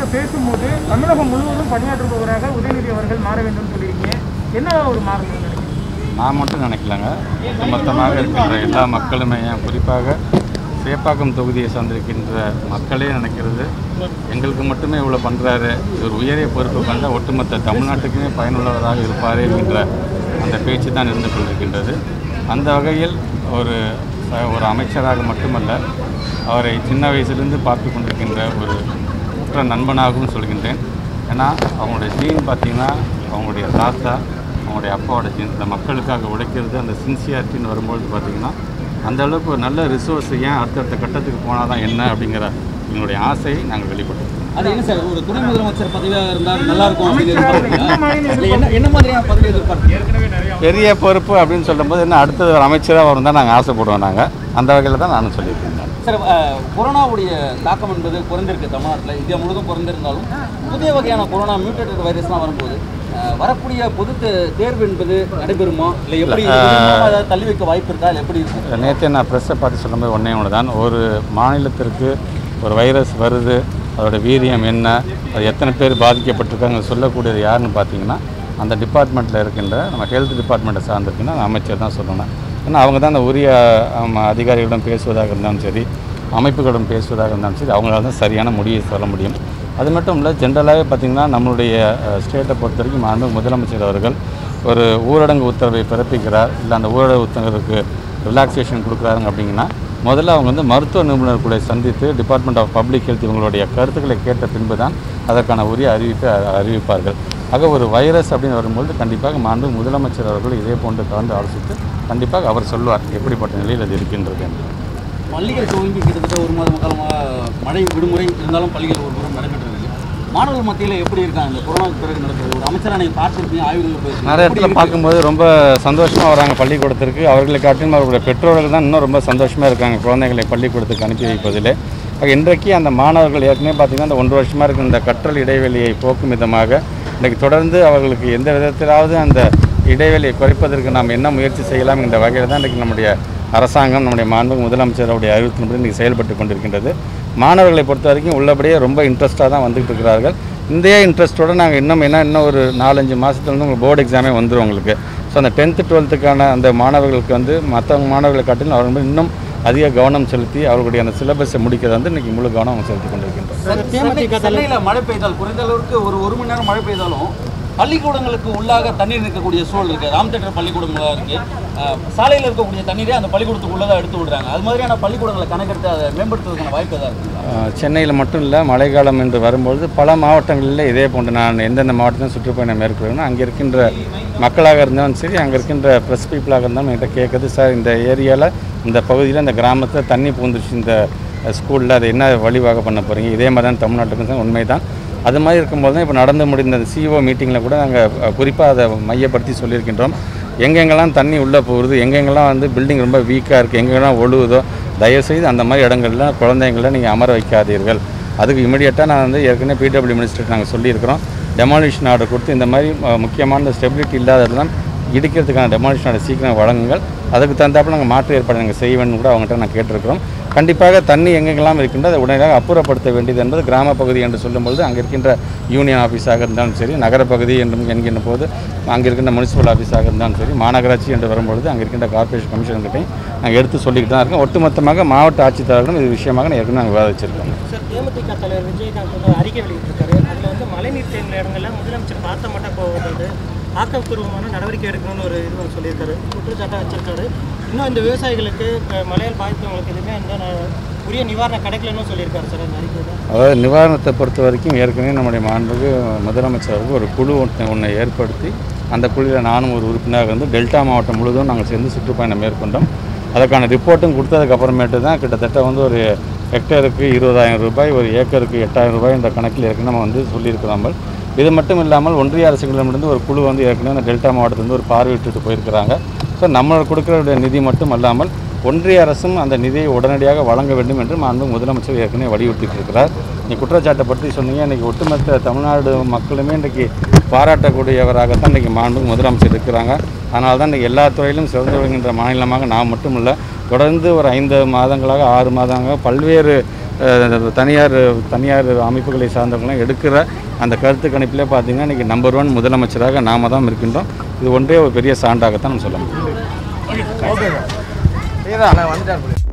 பேசும்போது தமிழகம் முழுவதும் பணியாற்றுபவராக உதயநிதி அவர்கள் மாற வேண்டும் சொல்லியிருக்கீங்க என்ன ஒரு மாறுதல் நினைக்கிறீங்க நான் மட்டும் நினைக்கலங்க மொத்தமாக இருக்கின்ற எல்லா மக்களுமே ஏன் குறிப்பாக சேப்பாக்கம் தொகுதியை சார்ந்திருக்கின்ற மக்களே நினைக்கிறது எங்களுக்கு மட்டுமே இவ்வளோ பண்ணுறாரு இவர் உயரிய பொறுப்பு கொண்ட ஒட்டுமொத்த தமிழ்நாட்டுக்குமே பயனுள்ளவராக இருப்பார் என்கின்ற அந்த பேச்சு தான் இருந்து கொண்டிருக்கின்றது அந்த வகையில் ஒரு ஒரு அமைச்சராக மட்டுமல்ல அவரை சின்ன வயசுலேருந்து பார்த்து கொண்டிருக்கின்ற ஒரு உற்ற நண்பனாகவும் சொல்கின்றேன் ஏன்னா அவங்களுடைய ஜீன் பார்த்திங்கன்னா அவங்களுடைய தாத்தா அவங்களுடைய அப்பாவோட ஜீன் இந்த மக்களுக்காக உழைக்கிறது அந்த சின்சியாரிட்டின்னு வரும்பொழுது பார்த்திங்கன்னா அந்த அளவுக்கு ஒரு நல்ல ரிசோர்ஸ் ஏன் அடுத்தடுத்த கட்டத்துக்கு போனால் தான் என்ன அப்படிங்கிற எங்களுடைய ஆசையை நாங்கள் வெளிப்படுத்துகிறோம் அது என்ன சார் ஒரு துணை முதலமைச்சர் பதவியாக இருந்தால் நல்லா இருக்கும் அப்படின்னு அமைச்சராக என்ன மாதிரி எதிர்பார்க்கறீங்களா? இல்ல என்ன என்ன மாதிரியான பதவி எதிர்பார்க்கறீங்க பெரிய பொறுப்பு அப்படின்னு சொல்லும்போது என்ன அடுத்தது ஒரு அமைச்சராக வரும் தான் நாங்கள் ஆசைப்படுவோம் நாங்கள் அந்த வகையில் தான் நானும் சொல்லியிருக்கேன் நான். சார் அஹ், கொரோனாவுடைய தாக்கம் என்பது குறைந்திருக்கு தமிழ்நாட்டில் இந்தியா முழுவதும் குறைந்திருந்தாலும் புதிய வகையான கொரோனா மியூட்டேட்டட் வைரஸ்லாம் வரும்போது அஹ், வரக்கூடிய பொது தே- தேர்வு என்பது நடைபெறுமா இல்லை எப்படி இது மூலமா ஏதாவது தள்ளி வைக்க வாய்ப்பு இருக்கா இல்லை எப்படி இருக்கு நேற்று நான் ப்ரெஸ்ஸை பார்த்து சொல்லும்போது ஒன்றே ஒன்று தான் ஒரு மாநிலத்திற்கு ஒரு வைரஸ் வருது அதோட வீரியம் என்ன அது எத்தனை பேர் பாதிக்கப்பட்டிருக்காங்க சொல்லக்கூடியது யாருன்னு பார்த்தீங்கன்னா அந்த டிபார்ட்மெண்ட்டில் இருக்கின்ற நம்ம ஹெல்த் டிபார்ட்மெண்ட்டை சார்ந்திருக்குன்னா அந்த அமைச்சர் தான் சொல்லணும் ஏன்னா அவங்க தான் அந்த உரிய ஆமா, அதிகாரிகளிடம் பேசுவதாக இருந்தாலும் சரி அமைப்புகளிடம் பேசுவதாக இருந்தாலும் சரி அவங்களால தான் சரியான முடிவை சொல்ல முடியும் அது மட்டும் இல்லை ஜென்ரலாகவே பார்த்திங்கன்னா நம்மளுடைய ஸ்டேட்டை பொறுத்த வரைக்கும் மாண்பு முதலமைச்சர் அவர்கள் ஒரு ஊரடங்கு உத்தரவை பிறப்பிக்கிறார் இல்லை அந்த ஊரடங்கு உத்தரவுக்கு ரிலாக்ஸேஷன் கொடுக்குறாங்க அப்படிங்கன்னா முதல்ல அவங்க வந்து மருத்துவ நிபுணர்களை சந்தித்து டிபார்ட்மெண்ட் ஆஃப் பப்ளிக் ஹெல்த் இவங்களுடைய கருத்துக்களை கேட்ட பின்பு தான் அதற்கான உரிய அறிவிப்பை அ- அறிவிப்பார்கள் ஆக ஒரு வைரஸ் அப்படின்னு வரும்பொழுது கண்டிப்பாக மாண்பு முதலமைச்சர் அவர்கள் இதே போன்று கலந்து ஆலோசித்து கண்டிப்பாக அவர் சொல்வார் எப்படிப்பட்ட நிலையில் அது இருக்கின்றது என்று பள்ளிகள் துவங்கி கிட்டத்தட்ட ஒரு மாதம் காலமாக மழை விடுமுறை இருந்தாலும் பள்ளிகள் ஒரு புறம் நடைபெற்றிருக்கு மாணவர்கள் மத்தியில் எப்படி இருக்காங்க இந்த கொரோனாவுக்கு பிறகு நடக்கிறது ஒரு அமைச்சராக நீங்கள் பார்த்துருப்பீங்க ஆய்வுகள் போயிருக்கீங்க நிறைய இடத்துல பார்க்கும்போது ரொம்ப சந்தோஷமாக வராங்க பள்ளிக்கூடத்திற்கு அவர்களை காட்டிலும் அவர்களுடைய பெற்றோர்கள் தான் இன்னும் ரொம்ப சந்தோஷமாக இருக்காங்க குழந்தைகளை பள்ளிக்கூடத்துக்கு அனுப்பி வைப்பதில் ஆக இன்றைக்கு அந்த மாணவர்கள் ஏற்கனவே பார்த்திங்கன்னா அந்த ஒன்றரை வருஷமாக இருக்கிற இந்த கற்றல் இடைவெளியை போக்கும் விதமாக இன்றைக்கு தொடர்ந்து அவர்களுக்கு எந்த விதத்திலாவது அந்த இடைவெளியை குறைப்பதற்கு நாம் என்ன முயற்சி செய்யலாம் என்ற வகையில் தான் இன்றைக்கு நம்முடைய அரசாங்கம் நம்முடைய மாண்பு முதலமைச்சருடைய அறிவித்தின்படி இன்றைக்கி செயல்பட்டு கொண்டிருக்கின்றது மாணவர்களை பொறுத்த வரைக்கும் உள்ளபடியே ரொம்ப இன்ட்ரெஸ்ட்டாக தான் வந்துகிட்டு இருக்கிறார்கள் இந்த இன்ட்ரெஸ்ட்டோட நாங்கள் இன்னும் என்ன இன்னும் ஒரு நாலஞ்சு மாதத்துல வந்து உங்களுக்கு போர்டு எக்ஸாமே வந்துடும் உங்களுக்கு ஸோ அந்த டென்த்து டுவெல்த்துக்கான அந்த மாணவர்களுக்கு வந்து மற்ற மாணவர்களை காட்டிலும் அவர்கள் மேல் இன்னும் அதிக கவனம் செலுத்தி அவர்களுடைய அந்த சிலபஸை முடிக்கிறது வந்து இன்றைக்கி முழு கவனம் அவங்க செலுத்தி கொண்டிருக்கின்றோம் சென்னையில் மழை பெய்தால் குறைந்த அளவுக்கு ஒரு ஒரு மணி நேரம் மழை பெய்தாலும் பள்ளிக்கூடங்களுக்கு உள்ளாக தண்ணீர் நிற்கக்கூடிய சூழல் இருக்குது ராம் தேட்டர் பள்ளிக்கூடங்களாக இருக்குது சாலையில் இருக்கக்கூடிய தண்ணீரே அந்த பள்ளிக்கூடத்துக்குள்ளே தான் எடுத்து விடுறாங்க அது மாதிரியான பள்ளிக்கூடங்களை கணக்கெடுத்து அதை மேம்படுத்துவதற்கான வாய்ப்பு எதாவது இருக்குங்களா சென்னையில் மட்டும் இல்லை மழைக்காலம் என்று வரும்பொழுது பல மாவட்டங்களில் இதே போன்று நான் எந்தெந்த மாவட்டத்திலும் சுற்றுப்பயணம் மேற்கொள்கிறேனோ அங்கே இருக்கின்ற மக்களாக இருந்தாலும் சரி அங்கே இருக்கின்ற ப்ரெஸ் பீப்புளாக இருந்தாலும் என்கிட்ட கேட்குறது சார் இந்த ஏரியாவில் இந்த பகுதியில் இந்த கிராமத்தில் தண்ணி பூந்துருச்சு இந்த ஸ்கூலில் அது என்ன வழிவாக பண்ண போகிறீங்க இதே மாதிரி தான் தமிழ்நாட்டுக்கும் தான் உண்மை தான் அது மாதிரி இருக்கும்போது தான் இப்போ நடந்து முடிந்த சிஓ மீட்டிங்கில் கூட நாங்கள் குறிப்பாக அதை மையப்படுத்தி சொல்லியிருக்கின்றோம் எங்கெங்கெல்லாம் தண்ணி உள்ளே போகுது எங்கெங்கெல்லாம் வந்து பில்டிங் ரொம்ப வீக்காக இருக்குது எங்கெங்கெல்லாம் ஒழுகுதோ தயவுசெய்து அந்த மாதிரி இடங்கள்ல குழந்தைங்கள நீங்கள் அமர வைக்காதீர்கள் அதுக்கு இமிடியேட்டாக நான் வந்து ஏற்கனவே பிடபிள்யூ மினிஸ்டர் நாங்கள் சொல்லியிருக்கிறோம் டெமாலிஷன் ஆர்டர் கொடுத்து இந்த மாதிரி அஹ், முக்கியமான ஸ்டெபிலிட்டி இல்லாததெல்லாம் இடிக்கிறதுக்கான டெமாலிஷன் ஆர்டர் சீக்கிரம் வழங்குங்கள் அதுக்கு தகுந்தாப்புல நாங்கள் மாற்று ஏற்பாடு நாங்கள் செய்வேன்னு கூட அவங்ககிட்ட நான் கேட்டிருக்கிறோம் கண்டிப்பாக தண்ணி எங்கெங்கெல்லாம் இருக்கின்றோ அதை உடனடியாக அப்புறப்படுத்த வேண்டியது என்பது கிராம பகுதி என்று சொல்லும்பொழுது அங்கே இருக்கின்ற யூனியன் ஆஃபீஸாக இருந்தாலும் சரி நகரப்பகுதி என்றும் என்கின்ற போது அங்கே இருக்கின்ற முனிசிபல் ஆஃபீஸாக இருந்தாலும் சரி மாநகராட்சி என்று வரும்பொழுது அங்கே இருக்கின்ற கார்ப்பரேஷன் கமிஷனர்கிட்டையும் நாங்கள் எடுத்து சொல்லிக்கிட்டு தான் இருக்கோம் ஒட்டுமொத்தமாக மாவட்ட ஆட்சித்தலைவர்களும் இது விஷயமாக நான் ஏற்கனவே நாங்கள் விவாதிச்சிருக்கோம் சார் தேமுதிக தலைவர் விஜயகாந்த் வந்து அறிக்கை வெளியிட்டிருக்காரு அதில் வந்து மழைநீர் தேங்கின இடங்கள்ல முதலமைச்சர் பார்த்த மட்டும் போவது ஆக்கப்பூர்வமான நடவடிக்கை எடுக்கணும்னு ஒரு இது ஒன்று சொல்லியிருக்காரு குற்றச்சாட்டாக வச்சிருக்காரு இன்னும் இந்த விவசாயிகளுக்கு அஹ், மழையால் பாதித்தவங்களுக்கு எதுவுமே இந்த ந- உரிய நிவாரணம் கிடைக்கலன்னு சொல்லியிருக்காரு சார் அந்த அறிக்கையில் அதாவது நிவாரணத்தை பொறுத்த வரைக்கும் ஏற்கனவே நம்முடைய மாண்புக்கு முதலமைச்சர் அவர்கள் ஒரு குழு ஒன்றை ஒன்றை ஏற்படுத்தி அந்த குழுவில் நானும் ஒரு உறுப்பினராக இருந்து டெல்டா மாவட்டம் முழுவதும் நாங்கள் சேர்ந்து சுற்றுப்பயணம் மேற்கொண்டோம் அதற்கான ரிப்போர்ட்டும் கொடுத்ததுக்கு அப்புறமேட்டு தான் கிட்டத்தட்ட வந்து ஒரு ஹெக்டேருக்கு இருபதாயிரம் ரூபாய் ஒரு ஏக்கருக்கு எட்டாயிரம் ரூபாய் என்ற கணக்கில் ஏற்கனவே நம்ம வந்து சொல்லியிருக்கிறோம் இது மட்டும் இல்லாமல் ஒன்றிய அரசுகளிடமிருந்து ஒரு குழு வந்து ஏற்கனவே அந்த டெல்டா மாவட்டத்திலிருந்து ஒரு பார்வையிட்டு போயிருக்கிறாங்க ஸோ நம்ம கொடுக்குற நிதி மட்டும் அல்லாமல் ஒன்றிய அரசும் அந்த நிதியை உடனடியாக வழங்க வேண்டும் என்று மாண்பு முதலமைச்சர் ஏற்கனவே வலியுறுத்திட்டு இருக்கிறார் நீ குற்றச்சாட்டை பற்றி சொன்னீங்க இன்றைக்கி ஒட்டுமொத்த தமிழ்நாடு மக்களுமே இன்றைக்கி பாராட்டக்கூடியவராகத்தான் இன்றைக்கி மாண்பு முதலமைச்சர் இருக்கிறாங்க அதனால தான் இன்றைக்கி எல்லா துறையிலும் சிறந்து விளங்குகின்ற மாநிலமாக நாம் மட்டும் இல்லை தொடர்ந்து ஒரு ஐந்து மாதங்களாக ஆறு மாதங்களாக பல்வேறு அஹ், தனியார் தனியார் அமைப்புகளை சார்ந்தவங்களாம் எடுக்கிற அந்த கருத்து கணிப்பிலே பார்த்தீங்கன்னா இன்றைக்கி நம்பர் ஒன் முதலமைச்சராக நாம தான் இருக்கின்றோம் இது ஒன்றே ஒரு பெரிய சான்றாகத்தான் நம்ம சொல்ல முடியும் ஓகே சார் வந்துட்டார்